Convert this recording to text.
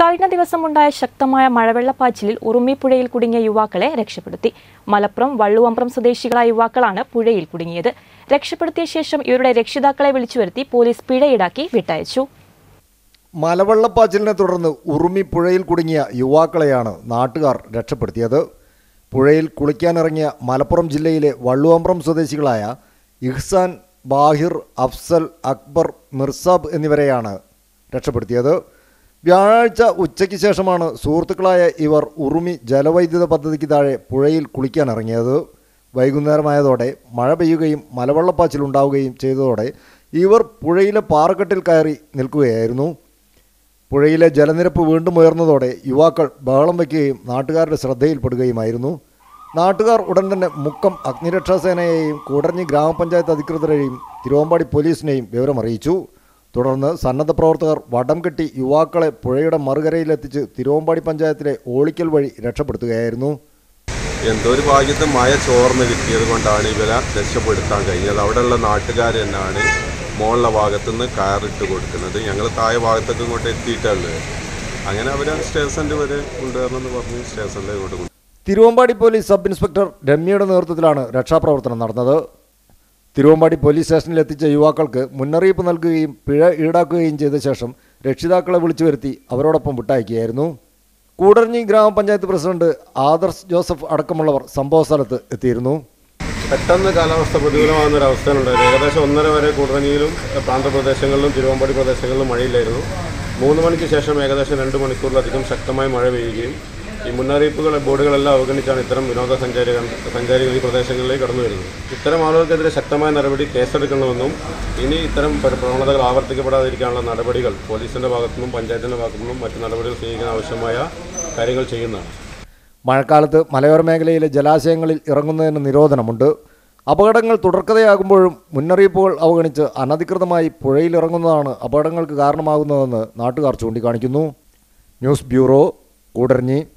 കഴിഞ്ഞ ദിവസമുണ്ടായ ശക്തമായ മഴവെള്ളപ്പാച്ചിലിൽ ഉറുമിപ്പുഴയിൽ കുടുങ്ങിയ യുവാക്കളെ രക്ഷപ്പെടുത്തി മലപ്പുറം വള്ളുവമ്പ്രം സ്വദേശികളായ യുവാക്കളാണ് പുഴയിൽ കുടുങ്ങിയത് രക്ഷപ്പെടുത്തിയ ശേഷം ഇവരുടെ രക്ഷിതാക്കളെ വിളിച്ചു വരുത്തി പോലീസ് പിഴ ഈടാക്കി വിട്ടയച്ചു മലവെള്ളപ്പാച്ചിലിനെ തുടർന്ന് ഉറുമി പുഴയിൽ കുടുങ്ങിയ യുവാക്കളെയാണ് നാട്ടുകാർ രക്ഷപ്പെടുത്തിയത് പുഴയിൽ കുളിക്കാനിറങ്ങിയ മലപ്പുറം ജില്ലയിലെ വള്ളുവമ്പ്രം സ്വദേശികളായ ഇഹ്സാൻ ബാഹിർ അഫ്സൽ അക്ബർ മിർസാബ് എന്നിവരെയാണ് രക്ഷപ്പെടുത്തിയത് വ്യാഴാഴ്ച ഉച്ചയ്ക്ക് ശേഷമാണ് സുഹൃത്തുക്കളായ ഇവർ ഉറുമി ജലവൈദ്യുത പദ്ധതിക്ക് താഴെ പുഴയിൽ കുളിക്കാനിറങ്ങിയത് വൈകുന്നേരമായതോടെ മഴ പെയ്യുകയും മലവെള്ളപ്പാച്ചിലുണ്ടാവുകയും ചെയ്തതോടെ ഇവർ പുഴയിലെ പാറക്കെട്ടിൽ കയറി നിൽക്കുകയായിരുന്നു പുഴയിലെ ജലനിരപ്പ് വീണ്ടും ഉയർന്നതോടെ യുവാക്കൾ ബഹളം വയ്ക്കുകയും നാട്ടുകാരുടെ ശ്രദ്ധയിൽപ്പെടുകയുമായിരുന്നു നാട്ടുകാർ ഉടൻ തന്നെ മുക്കം അഗ്നിരക്ഷാസേനയെയും കൂടരഞ്ഞി ഗ്രാമപഞ്ചായത്ത് അധികൃതരെയും തിരുവമ്പാടി പോലീസിനെയും വിവരമറിയിച്ചു തുടർന്ന് സന്നദ്ധ പ്രവർത്തകർ വടം കെട്ടി യുവാക്കളെ പുഴയുടെ മറുകരയിലെത്തിച്ച് തിരുവമ്പാടി പഞ്ചായത്തിലെ ഓളിക്കൽ വഴി രക്ഷപ്പെടുത്തുകയായിരുന്നു എന്തോ ഒരു ഭാഗ്യത്ത് മഴ ചോർന്ന് കിട്ടിയത് കൊണ്ടാണ് ഇവരെ രക്ഷപ്പെടുത്താൻ കഴിഞ്ഞത് അവിടെയുള്ള നാട്ടുകാർ തന്നെയാണ് മുകളിലെ ഭാഗത്തു നിന്ന് കയറിട്ട് കൊടുക്കുന്നത് ഞങ്ങൾ താഴെ ഭാഗത്തൊക്കെ ഇങ്ങോട്ട് എത്തിയിട്ടുള്ളത് അങ്ങനെ അവർ സ്റ്റേഷനിൽ വരെ കൊണ്ടുവരണമെന്ന് പറഞ്ഞ് സ്റ്റേഷനിലേക്ക് ഇങ്ങോട്ട് കൊണ്ടു തിരുവമ്പാടി പോലീസ് സബ് ഇൻസ്പെക്ടർ രമ്യയുടെ നേതൃത്വത്തിലാണ് രക്ഷാപ്രവർത്തനം നടന്നത് തിരുവമ്പാടി പോലീസ് സ്റ്റേഷനിൽ എത്തിച്ച യുവാക്കൾക്ക് മുന്നറിയിപ്പ് നൽകുകയും പിഴ ഈടാക്കുകയും ചെയ്ത ശേഷം രക്ഷിതാക്കളെ വിളിച്ചു വരുത്തി അവരോടൊപ്പം വിട്ടയക്കുകയായിരുന്നു കൂടരഞ്ഞി ഗ്രാമപഞ്ചായത്ത് പ്രസിഡന്റ് ആദർശ് ജോസഫ് അടക്കമുള്ളവർ സംഭവ സ്ഥലത്ത് എത്തിയിരുന്നു പെട്ടെന്ന് കാലാവസ്ഥ പ്രതികൂലമാകുന്ന ഒരു അവസ്ഥയാണുണ്ടായത് ഏകദേശം ഒന്നര വരെ കുടറഞ്ഞിയിലും പ്രാന്തപ്രദേശങ്ങളിലും തിരുവമ്പാടി പ്രദേശങ്ങളിലും മഴയില്ലായിരുന്നു മൂന്ന് മണിക്ക് ശേഷം ഏകദേശം രണ്ട് മണിക്കൂറിലധികം ശക്തമായി മഴ പെയ്യുകയും ഈ മുന്നറിയിപ്പുകൾ ബോർഡുകളെല്ലാം അവഗണിച്ചാണ് ഇത്തരം വിനോദസഞ്ചാരികൾ സഞ്ചാരികൾ ഈ പ്രദേശങ്ങളിലേക്ക് കടന്നു വരുന്നത് ഇത്തരം ആളുകൾക്കെതിരെ ശക്തമായ നടപടി കേസെടുക്കണമെന്നും ഇനി ഇത്തരം പ്ര- പ്രവണതകൾ ആവർത്തിക്കപ്പെടാതിരിക്കാനുള്ള നടപടികൾ പോലീസിന്റെ ഭാഗത്തുനിന്നും പഞ്ചായത്തിന്റെ ഭാഗത്തുനിന്നും മറ്റു നടപടികൾ സ്വീകരിക്കാൻ ആവശ്യമായ കാര്യങ്ങൾ ചെയ്യുന്നതാണ് മഴക്കാലത്ത് മലയോര മേഖലയിലെ ജലാശയങ്ങളിൽ ഇറങ്ങുന്നതിന് നിരോധനമുണ്ട് അപകടങ്ങൾ തുടർക്കഥയാകുമ്പോഴും മുന്നറിയിപ്പുകൾ അവഗണിച്ച് അനധികൃതമായി പുഴയിലിറങ്ങുന്നതാണ് അപകടങ്ങൾക്ക് കാരണമാകുന്നതെന്ന് നാട്ടുകാർ ചൂണ്ടിക്കാണിക്കുന്നു ന്യൂസ് ബ്യൂറോ കൂടരഞ്ഞി